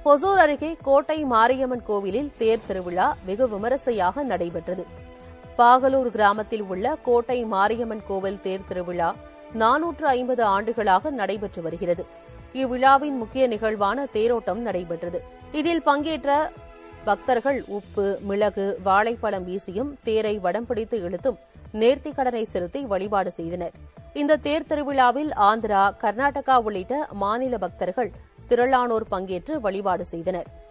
பொசூர் அருகே கோட்டை மாரியம்மன் கோவிலில் தேர் திருவிழா வெகு விமரிசையாக நடைபெற்றது பாகலூர் கிராமத்தில் உள்ள கோட்டை மாரியம்மன் கோவில் தேர் திருவிழா நானூற்று ஐம்பது ஆண்டுகளாக நடைபெற்று வருகிறது இவ்விழாவின் முக்கிய நிகழ்வான தேரோட்டம் நடைபெற்றது இதில் பங்கேற்ற பக்தர்கள் உப்பு மிளகு வாழைப்பழம் வீசியும் தேரை வடம் பிடித்து இழுத்தும் நேர்த்திக்கடனை செலுத்தி வழிபாடு செய்தனர் இந்த தேர் திருவிழாவில் ஆந்திரா கர்நாடகா உள்ளிட்ட மாநில பக்தர்கள் திரளானோர் பங்கேற்று வழிபாடு செய்தனர்